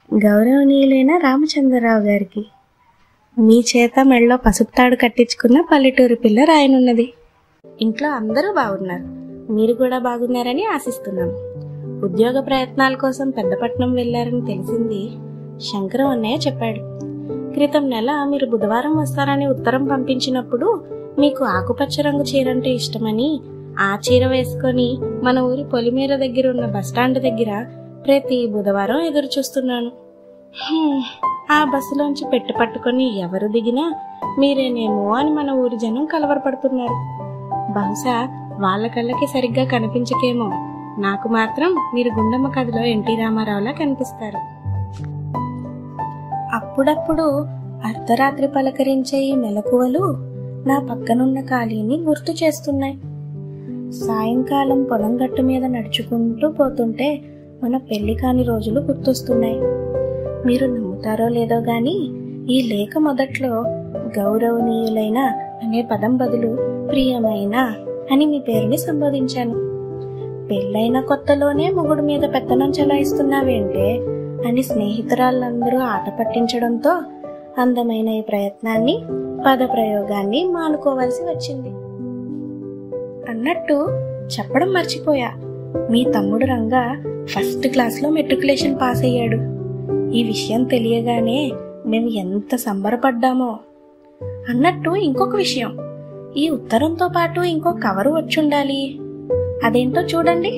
గౌరవనీయులైన రామచంద్రరావు గారికి మీ చేత మెళ్ళలో పసుపు తాడు కట్టించుకున్న పల్లెటూరు పిల్ల రాయనున్నది ఇంట్లో అందరూ బాగున్నారు మీరు కూడా బాగున్నారని ఆశిస్తున్నాం ఉద్యోగ ప్రయత్నాల కోసం పెద్దపట్నం వెళ్ళారని తెలిసింది శంకరం అన్నయ్య చెప్పాడు క్రితం నెల మీరు బుధవారం వస్తారని ఉత్తరం పంపించినప్పుడు మీకు ఆకుపచ్చ రంగు చీరంటే ఇష్టమని ఆ చీర వేసుకొని మన ఊరి పొలిమేర దగ్గర ఉన్న బస్టాండ్ దగ్గర ప్రతి బుధవారం ఎదురు చూస్తున్నాను హ్మ్, ఆ బస్సులోంచి పెట్టు పట్టుకొని ఎవరు దిగినా మీరేనేమో అని మన ఊరి జనం కలవరపడుతున్నారు బహుశా వాళ్ళ కళ్ళకి సరిగ్గా కనిపించకేమో నాకు మాత్రం మీరు గుండమ్మ కథలో ఎన్టీ రామారావులా కనిపిస్తారు అప్పుడప్పుడు అర్ధరాత్రి పలకరించే ఈ మెలకువలు నా పక్కనున్న ఖాళీని గుర్తు చేస్తున్నాయి సాయంకాలం పొలం గట్టు మీద నడుచుకుంటూ పోతుంటే మన పెళ్లి కాని రోజులు గుర్తొస్తున్నాయి మీరు నమ్ముతారో లేదో గాని ఈ లేఖ మొదట్లో గౌరవనీయులైన అనే పదం బదులు ప్రియమైన అని మీ పేరుని సంబోధించాను పెళ్ళైన కొత్తలోనే మొగుడు మీద పెత్తనం చెలాయిస్తున్నావేంటే అని స్నేహితురాళ్ళందరూ ఆట పట్టించడంతో అందమైన ఈ ప్రయత్నాన్ని పద ప్రయోగాన్ని మానుకోవాల్సి వచ్చింది అన్నట్టు చెప్పడం మర్చిపోయా మీ తమ్ముడు రంగా ఫస్ట్ క్లాస్లో మెట్రికులేషన్ పాస్ అయ్యాడు ఈ విషయం తెలియగానే మేము ఎంత సంబరపడ్డామో అన్నట్టు ఇంకొక విషయం ఈ ఉత్తరంతో పాటు ఇంకో కవరు వచ్చుండాలి అదేంటో చూడండి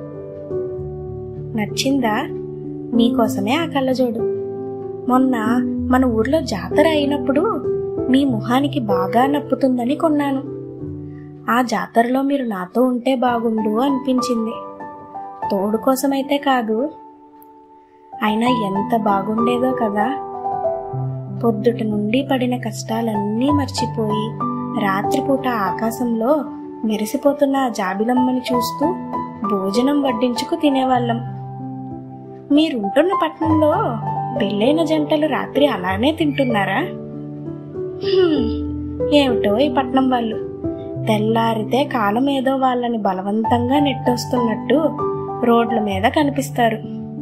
నచ్చిందా మీకోసమే ఆ కళ్ళజోడు మొన్న మన ఊర్లో జాతర అయినప్పుడు మీ ముఖానికి బాగా నప్పుతుందని కొన్నాను ఆ జాతరలో మీరు నాతో ఉంటే బాగుండు అనిపించింది తోడు కోసమైతే కాదు అయినా ఎంత బాగుండేదో కదా పొద్దుట నుండి పడిన కష్టాలన్నీ మర్చిపోయి రాత్రిపూట ఆకాశంలో మెరిసిపోతున్న ఆ జాబిలమ్మని చూస్తూ భోజనం వడ్డించుకు తినేవాళ్ళం మీరుంటున్న పట్నంలో పెళ్ళైన జంటలు రాత్రి అలానే తింటున్నారా హ్మ్, ఏమిటో ఈ పట్నం వాళ్ళు తెల్లారితే కాలం ఏదో వాళ్ళని బలవంతంగా నెట్టొస్తున్నట్టు రోడ్ల మీద కనిపిస్తారు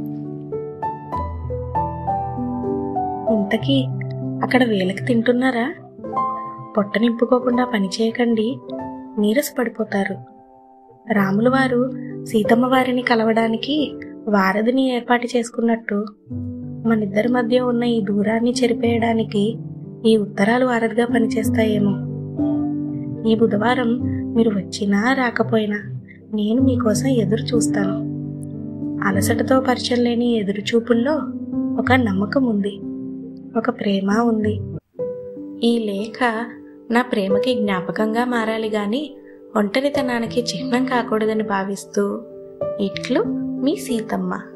ఇంతకీ అక్కడ వేలకి తింటున్నారా పొట్ట నింపుకోకుండా పని చేయకండి నీరసపడిపోతారు రాముల వారు సీతమ్మ వారిని కలవడానికి వారధిని ఏర్పాటు చేసుకున్నట్టు మనిద్దరి మధ్య ఉన్న ఈ దూరాన్ని చెరిపేయడానికి ఈ ఉత్తరాలు వారధిగా పనిచేస్తాయేమో ఈ బుధవారం మీరు వచ్చినా రాకపోయినా నేను మీకోసం ఎదురు చూస్తాను అలసటతో పరిచయం లేని ఎదురు చూపుల్లో ఒక నమ్మకం ఉంది ఒక ప్రేమ ఉంది ఈ లేఖ నా ప్రేమకి జ్ఞాపకంగా మారాలి గాని ఒంటరితనానికి చిహ్నం కాకూడదని భావిస్తూ ఇట్లు మీ సీతమ్మ